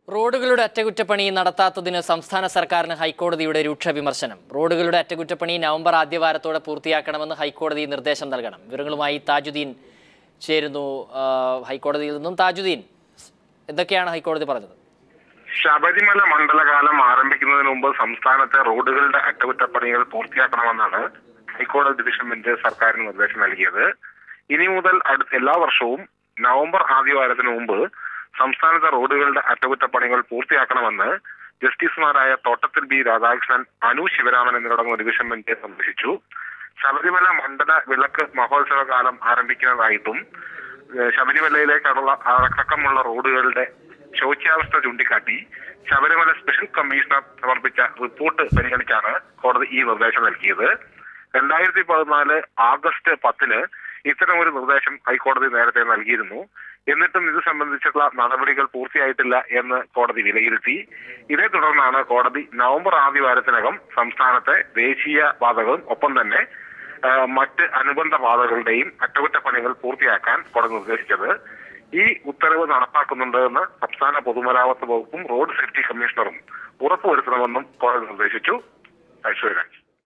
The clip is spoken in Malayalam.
റോഡുകളുടെ അറ്റകുറ്റപ്പണി നടത്താത്തതിന് സംസ്ഥാന സർക്കാരിന് ഹൈക്കോടതിയുടെ രൂക്ഷ വിമർശനം റോഡുകളുടെ അറ്റകുറ്റപ്പണി നവംബർ ആദ്യവാരത്തോടെ പൂർത്തിയാക്കണമെന്ന് ഹൈക്കോടതി നിർദ്ദേശം നൽകണം വിവരങ്ങളുമായി താജുദ്ദീൻ ചേരുന്നു ആ, ഹൈക്കോടതിയിൽ നിന്നും താജുദ്ദീൻ എന്തൊക്കെയാണ് ഹൈക്കോടതി പറഞ്ഞത് ശബരിമല മണ്ഡലകാലം ആരംഭിക്കുന്നതിന് മുമ്പ് സംസ്ഥാനത്തെ റോഡുകളുടെ അറ്റകുറ്റപ്പണികൾ പൂർത്തിയാക്കണമെന്നാണ് ഹൈക്കോടതി ഡിവിഷൻ ബെഞ്ച് സർക്കാരിന് നിർദ്ദേശം നൽകിയത് ഇനി മുതൽ അടുത്ത എല്ലാ വർഷവും നവംബർ ആദ്യവാരത്തിന് മുമ്പ് സംസ്ഥാനത്തെ റോഡുകളുടെ അറ്റകുറ്റപ്പണികൾ പൂർത്തിയാക്കണമെന്ന് ജസ്റ്റിസുമാരായ തോട്ടത്തിൽ ബി രാധാകൃഷ്ണൻ അനു ശിവരാമൻ എന്നിവരടങ്ങുന്ന ഡിവിഷൻ ബെഞ്ച് നിർദ്ദേശിച്ചു ശബരിമല മണ്ഡല വിളക്ക് മഹോത്സവ കാലം ആരംഭിക്കുന്നതായിട്ടും ഏഹ് ശബരിമലയിലേക്കുള്ള അടക്കമുള്ള റോഡുകളുടെ ശോച്യാവസ്ഥ ചൂണ്ടിക്കാട്ടി ശബരിമല സ്പെഷ്യൽ കമ്മീഷണർ സമർപ്പിച്ച റിപ്പോർട്ട് പരിഗണിച്ചാണ് കോടതി ഈ നിർദ്ദേശം നൽകിയത് രണ്ടായിരത്തി പതിനാല് ആഗസ്റ്റ് പത്തിന് ഇത്തരം ഒരു നിർദ്ദേശം ഹൈക്കോടതി നേരത്തെ നൽകിയിരുന്നു എന്നിട്ടും ഇത് സംബന്ധിച്ചുള്ള നടപടികൾ പൂർത്തിയായിട്ടില്ല എന്ന് കോടതി വിലയിരുത്തി ഇതേ തുടർന്നാണ് കോടതി നവംബർ ആദ്യവാരത്തിനകം സംസ്ഥാനത്തെ ദേശീയ പാതകളും ഒപ്പം തന്നെ ആ, മറ്റ് അനുബന്ധ പാതകളുടെയും അറ്റകുറ്റപ്പണികൾ പൂർത്തിയാക്കാൻ കോടതി നിർദ്ദേശിച്ചത് ഈ ഉത്തരവ് നടപ്പാക്കുന്നുണ്ട് എന്ന് സംസ്ഥാന പൊതുമരാമത്ത് വകുപ്പും റോഡ് സേഫ്റ്റി കമ്മീഷണറും ഉറപ്പുവരുത്തണമെന്നും കോടതി നിർദ്ദേശിച്ചു ഐശ്വര്യരാജ്